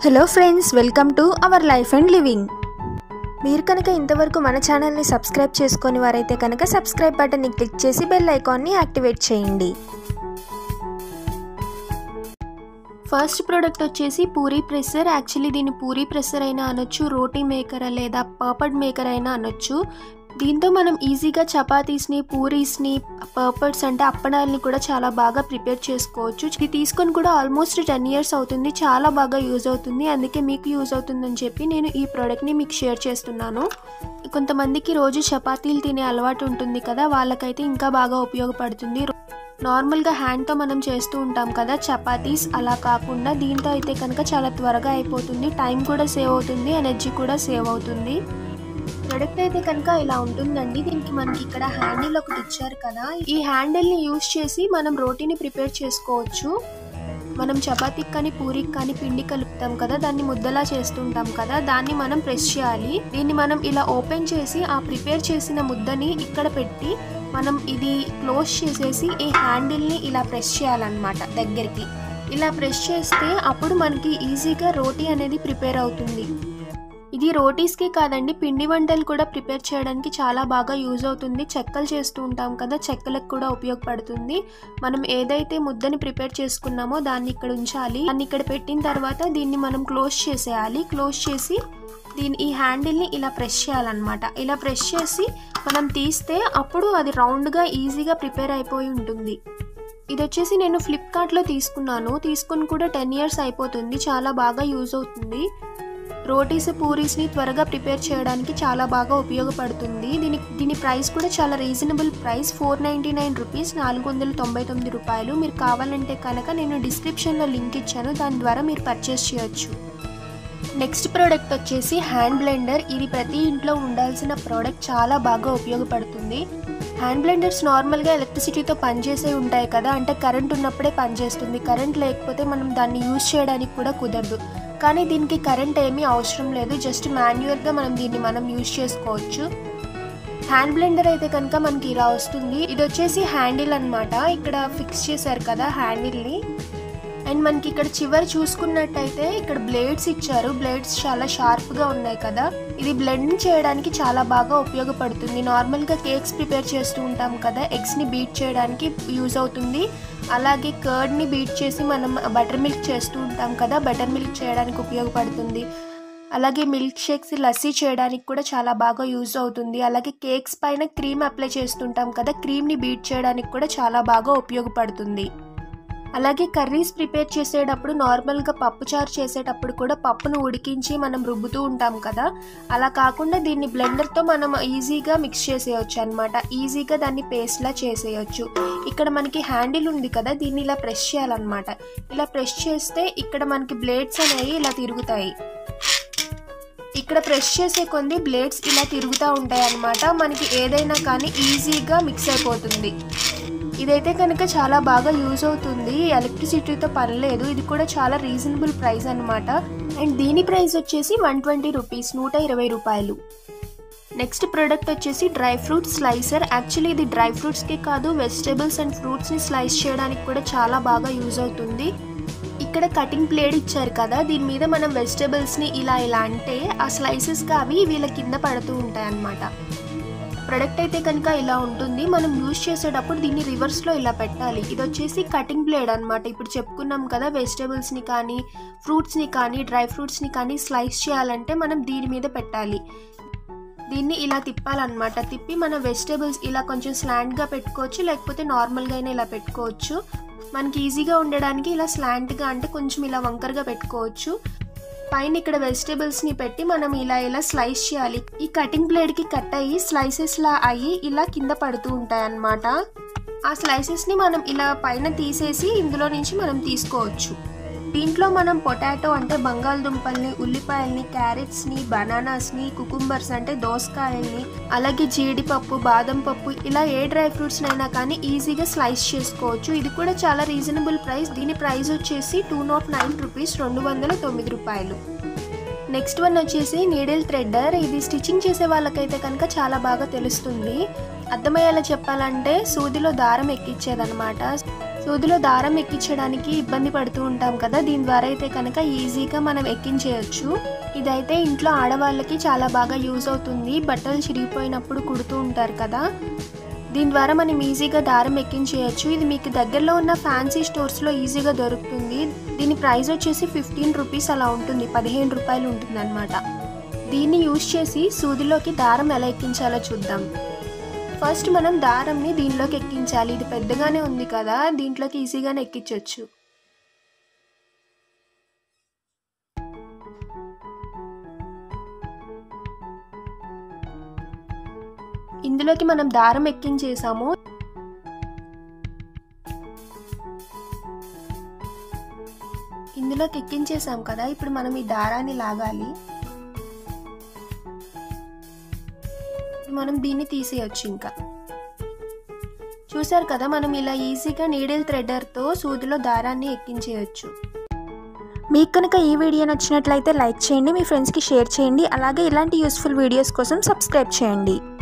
hello friends welcome to our life and living మీరు కనుక ఇంతవరకు మన ఛానల్ని సబ్స్క్రైబ్ చేసుకొని వారైతే కనుక సబ్స్క్రైబ్ బటన్ని క్లిక్ చేసి బెల్ ఐకాన్ని యాక్టివేట్ చేయండి ఫస్ట్ ప్రోడక్ట్ వచ్చేసి పూరీ ప్రెస్సర్ యాక్చువల్లీ దీన్ని పూరీ ప్రెస్సర్ అయినా అనొచ్చు రోటీ మేకర్ లేదా పాపడ్ మేకర్ అయినా అనొచ్చు దీంతో మనం ఈజీగా చపాతీస్ని పూరీస్ని పర్పడ్స్ అంటే అప్పడాల్ని కూడా చాలా బాగా ప్రిపేర్ చేసుకోవచ్చు ఇది తీసుకొని కూడా ఆల్మోస్ట్ టెన్ ఇయర్స్ అవుతుంది చాలా బాగా యూజ్ అవుతుంది అందుకే మీకు యూజ్ అవుతుందని చెప్పి నేను ఈ ప్రోడక్ట్ని మీకు షేర్ చేస్తున్నాను కొంతమందికి రోజు చపాతీలు తినే అలవాటు ఉంటుంది కదా వాళ్ళకైతే ఇంకా బాగా ఉపయోగపడుతుంది నార్మల్గా హ్యాండ్తో మనం చేస్తూ ఉంటాం కదా చపాతీస్ అలా కాకుండా దీంతో అయితే కనుక చాలా త్వరగా అయిపోతుంది టైం కూడా సేవ్ అవుతుంది ఎనర్జీ కూడా సేవ్ అవుతుంది ప్రొడక్ట్ అయితే కనుక ఇలా ఉంటుందండి దీనికి మనకి ఇక్కడ హ్యాండిల్ ఒకటి ఇచ్చారు కదా ఈ హ్యాండిల్ని యూజ్ చేసి మనం రోటీని ప్రిపేర్ చేసుకోవచ్చు మనం చపాతీకి కానీ పూరికి కానీ పిండి కలుపుతాం కదా దాన్ని ముద్దలా చేస్తుంటాం కదా దాన్ని మనం ప్రెస్ చేయాలి దీన్ని మనం ఇలా ఓపెన్ చేసి ఆ ప్రిపేర్ చేసిన ముద్దని ఇక్కడ పెట్టి మనం ఇది క్లోజ్ చేసేసి ఈ హ్యాండిల్ని ఇలా ప్రెస్ చేయాలన్నమాట దగ్గరికి ఇలా ప్రెస్ చేస్తే అప్పుడు మనకి ఈజీగా రోటీ అనేది ప్రిపేర్ అవుతుంది ఇది రోటీస్కి కాదండి పిండి వంటలు కూడా ప్రిపేర్ చేయడానికి చాలా బాగా యూజ్ అవుతుంది చెక్కలు చేస్తూ ఉంటాం కదా చెక్కలకు కూడా ఉపయోగపడుతుంది మనం ఏదైతే ముద్దని ప్రిపేర్ చేసుకున్నామో దాన్ని ఇక్కడ ఉంచాలి దాన్ని ఇక్కడ పెట్టిన తర్వాత దీన్ని మనం క్లోజ్ చేసేయాలి క్లోజ్ చేసి దీని ఈ హ్యాండిల్ని ఇలా ప్రెస్ చేయాలన్నమాట ఇలా ప్రెస్ చేసి మనం తీస్తే అప్పుడు అది రౌండ్గా ఈజీగా ప్రిపేర్ అయిపోయి ఉంటుంది ఇది వచ్చేసి నేను ఫ్లిప్కార్ట్లో తీసుకున్నాను తీసుకుని కూడా టెన్ ఇయర్స్ అయిపోతుంది చాలా బాగా యూజ్ అవుతుంది రోటీస్ పూరీస్ని త్వరగా ప్రిపేర్ చేయడానికి చాలా బాగా ఉపయోగపడుతుంది దీని దీని ప్రైస్ కూడా చాలా reasonable price four ninety nine rupees నాలుగు వందల తొంభై తొమ్మిది రూపాయలు మీరు కావాలంటే కనుక నేను డిస్క్రిప్షన్లో లింక్ ఇచ్చాను దాని ద్వారా మీరు పర్చేస్ చేయొచ్చు నెక్స్ట్ ప్రోడక్ట్ వచ్చేసి హ్యాండ్ బ్లెండర్ ఇది ప్రతి ఇంట్లో ఉండాల్సిన ప్రోడక్ట్ చాలా బాగా ఉపయోగపడుతుంది హ్యాండ్ బ్లెండర్స్ నార్మల్గా ఎలక్ట్రిసిటీతో పనిచేసే ఉంటాయి కదా అంటే కరెంట్ ఉన్నప్పుడే పనిచేస్తుంది కరెంట్ లేకపోతే మనం దాన్ని యూజ్ చేయడానికి కూడా కుదరదు కానీ దీనికి కరెంట్ ఏమీ అవసరం లేదు జస్ట్ మాన్యువల్గా మనం దీన్ని మనం యూజ్ చేసుకోవచ్చు హ్యాండ్ బ్లెండర్ అయితే కనుక మనకి ఇలా వస్తుంది ఇది వచ్చేసి హ్యాండిల్ అనమాట ఇక్కడ ఫిక్స్ చేశారు కదా హ్యాండిల్ని అండ్ మనకి ఇక్కడ చివరి చూసుకున్నట్టయితే ఇక్కడ బ్లేడ్స్ ఇచ్చారు బ్లేడ్స్ చాలా షార్ప్గా ఉన్నాయి కదా ఇది బ్లెండ్ చేయడానికి చాలా బాగా ఉపయోగపడుతుంది నార్మల్గా కేక్స్ ప్రిపేర్ చేస్తూ ఉంటాం కదా ఎగ్స్ని బీట్ చేయడానికి యూజ్ అవుతుంది అలాగే కర్డ్ని బీట్ చేసి మనం బటర్ మిల్క్ చేస్తూ ఉంటాం కదా బటర్ మిల్క్ చేయడానికి ఉపయోగపడుతుంది అలాగే మిల్క్ షేక్స్ లస్సీ చేయడానికి కూడా చాలా బాగా యూజ్ అవుతుంది అలాగే కేక్స్ పైన క్రీమ్ అప్లై చేస్తుంటాం కదా క్రీమ్ని బీట్ చేయడానికి కూడా చాలా బాగా ఉపయోగపడుతుంది అలాగే కర్రీస్ ప్రిపేర్ చేసేటప్పుడు నార్మల్గా పప్పుచారు చేసేటప్పుడు కూడా పప్పును ఉడికించి మనం రుబ్బుతూ ఉంటాం కదా అలా కాకుండా దీన్ని బ్లెండర్తో మనం ఈజీగా మిక్స్ చేసేయచ్చు అనమాట ఈజీగా దాన్ని పేస్ట్లా చేసేయచ్చు ఇక్కడ మనకి హ్యాండిల్ ఉంది కదా దీన్ని ఇలా ప్రెస్ చేయాలన్నమాట ఇలా ప్రెస్ చేస్తే ఇక్కడ మనకి బ్లేడ్స్ అనేవి ఇలా తిరుగుతాయి ఇక్కడ ప్రెస్ చేసే కొన్ని బ్లేడ్స్ ఇలా తిరుగుతూ ఉంటాయి అన్నమాట మనకి ఏదైనా కానీ ఈజీగా మిక్స్ అయిపోతుంది ఇదైతే కనుక చాలా బాగా యూజ్ అవుతుంది ఎలక్ట్రిసిటీతో పర్లేదు ఇది కూడా చాలా రీజనబుల్ ప్రైస్ అనమాట అండ్ దీని ప్రైస్ వచ్చేసి వన్ ట్వంటీ రూపీస్ నూట ఇరవై రూపాయలు నెక్స్ట్ ప్రోడక్ట్ వచ్చేసి డ్రై ఫ్రూట్ స్లైసర్ యాక్చువల్లీ ఇది డ్రై ఫ్రూట్స్కి కాదు వెజిటేబుల్స్ అండ్ ఫ్రూట్స్ని స్లైస్ చేయడానికి కూడా చాలా బాగా యూజ్ అవుతుంది ఇక్కడ కటింగ్ ప్లేట్ ఇచ్చారు కదా దీని మీద మనం వెజిటేబుల్స్ని ఇలా ఇలా అంటే ఆ స్లైసెస్గా అవి వీళ్ళ కింద పడుతూ ఉంటాయి అన్నమాట ప్రొడక్ట్ అయితే కనుక ఇలా ఉంటుంది మనం యూజ్ చేసేటప్పుడు దీన్ని రివర్స్లో ఇలా పెట్టాలి ఇది వచ్చేసి కటింగ్ బ్లేడ్ అనమాట ఇప్పుడు చెప్పుకున్నాం కదా వెజిటేబుల్స్ని కానీ ఫ్రూట్స్ని కానీ డ్రై ఫ్రూట్స్ని కానీ స్లైస్ చేయాలంటే మనం దీని మీద పెట్టాలి దీన్ని ఇలా తిప్పాలన్నమాట తిప్పి మన వెజిటేబుల్స్ ఇలా కొంచెం స్లాంట్గా పెట్టుకోవచ్చు లేకపోతే నార్మల్గా అయినా ఇలా పెట్టుకోవచ్చు మనకి ఈజీగా ఉండడానికి ఇలా స్లాంట్గా అంటే కొంచెం ఇలా వంకరగా పెట్టుకోవచ్చు పైన ఇక్కడ వెజిటేబుల్స్ని పెట్టి మనం ఇలా ఇలా స్లైస్ చేయాలి ఈ కటింగ్ బ్లేడ్కి కట్ అయ్యి స్లైసెస్లా అయ్యి ఇలా కింద పడుతూ ఉంటాయి అన్నమాట ఆ స్లైసెస్ని మనం ఇలా పైన తీసేసి ఇందులో నుంచి మనం తీసుకోవచ్చు దీంట్లో మనం పొటాటో అంటే బంగాళదుంపల్ని ఉల్లిపాయల్ని క్యారెట్స్ని బనానాస్ని కుకుంబర్స్ అంటే దోసకాయల్ని అలాగే జీడిపప్పు బాదం పప్పు ఇలా ఏ డ్రై ఫ్రూట్స్ని అయినా కానీ ఈజీగా స్లైస్ చేసుకోవచ్చు ఇది కూడా చాలా రీజనబుల్ ప్రైస్ దీని ప్రైస్ వచ్చేసి టూ నాట్ నైన్ రూపీస్ రెండు వందల తొమ్మిది రూపాయలు నెక్స్ట్ వన్ వచ్చేసి నీడిల్ థ్రెడ్డర్ ఇది స్టిచ్చింగ్ చేసే వాళ్ళకైతే కనుక చాలా బాగా తెలుస్తుంది అర్థమయ్యేలా చెప్పాలంటే సూదిలో దారం ఎక్కించేదనమాట సూదిలో దారం ఎక్కించడానికి ఇబ్బంది పడుతూ ఉంటాం కదా దీని ద్వారా అయితే కనుక ఈజీగా మనం ఎక్కించేయచ్చు ఇదైతే ఇంట్లో ఆడవాళ్ళకి చాలా బాగా యూజ్ అవుతుంది బట్టలు చిరిగిపోయినప్పుడు కుడుతూ ఉంటారు కదా దీని ద్వారా మనం ఈజీగా దారం ఎక్కించేయచ్చు ఇది మీకు దగ్గరలో ఉన్న ఫ్యాన్సీ స్టోర్స్లో ఈజీగా దొరుకుతుంది దీని ప్రైస్ వచ్చేసి ఫిఫ్టీన్ రూపీస్ అలా ఉంటుంది పదిహేను రూపాయలు ఉంటుంది అనమాట దీన్ని యూజ్ చేసి సూదిలోకి దారం ఎలా ఎక్కించాలో చూద్దాం ఫస్ట్ మనం దారంని దీనిలోకి ఎక్కించాలి ఇది పెద్దగానే ఉంది కదా దీంట్లోకి ఈజీగానే ఎక్కించవచ్చు ఇందులోకి మనం దారం ఎక్కించేసాము ఇందులోకి ఎక్కించేసాం కదా ఇప్పుడు మనం ఈ దారాన్ని లాగాలి మనం దీన్ని తీసేయచ్చు ఇంకా చూసారు కదా మనం ఇలా ఈజీగా నీడిల్ థ్రెడర్తో సూదిలో దారాన్ని ఎక్కించేయచ్చు మీకు కనుక ఈ వీడియో నచ్చినట్లయితే లైక్ చేయండి మీ ఫ్రెండ్స్కి షేర్ చేయండి అలాగే ఇలాంటి యూస్ఫుల్ వీడియోస్ కోసం సబ్స్క్రైబ్ చేయండి